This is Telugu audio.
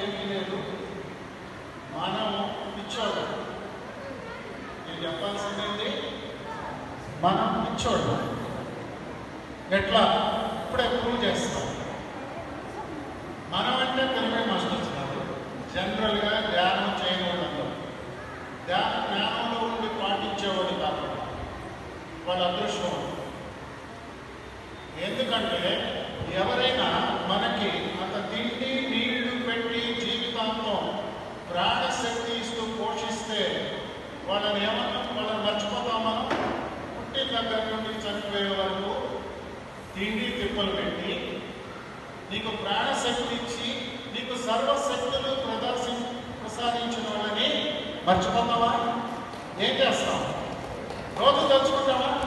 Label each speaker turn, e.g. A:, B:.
A: ఏమీ లేదు మనం పిచ్చోడు నేను చెప్పాల్సింది మనం పిచ్చోడు ఎట్లా ఇప్పుడే ప్రూవ్ చేస్తాం మనం అంటే తెలుగు మాస్టర్స్ కాదు జనరల్గా ధ్యానం చేయని వాళ్ళందరూ ధ్యాన జ్ఞానంలో ఉండి పాటించేవాడు కాకుండా వాళ్ళ అదృష్టం ఎందుకంటే ఎవరైనా మనకి అంత తిండి నీళ్లు పెట్టి జీవితాంతం ప్రాణశక్తి ఇస్తూ పోషిస్తే వాళ్ళని ఏమన్నా వాళ్ళని మర్చిపోతాం మనం పుట్టిన దగ్గర నుండి చనిపోయే వరకు తిండి తిప్పలు పెట్టి నీకు ప్రాణశక్తి ఇచ్చి నీకు సర్వశక్తులు ప్రదర్శి ప్రసాదించిన వాళ్ళని మర్చిపోతావా ఏం చేస్తాం రోజు తలుచుకుంటావా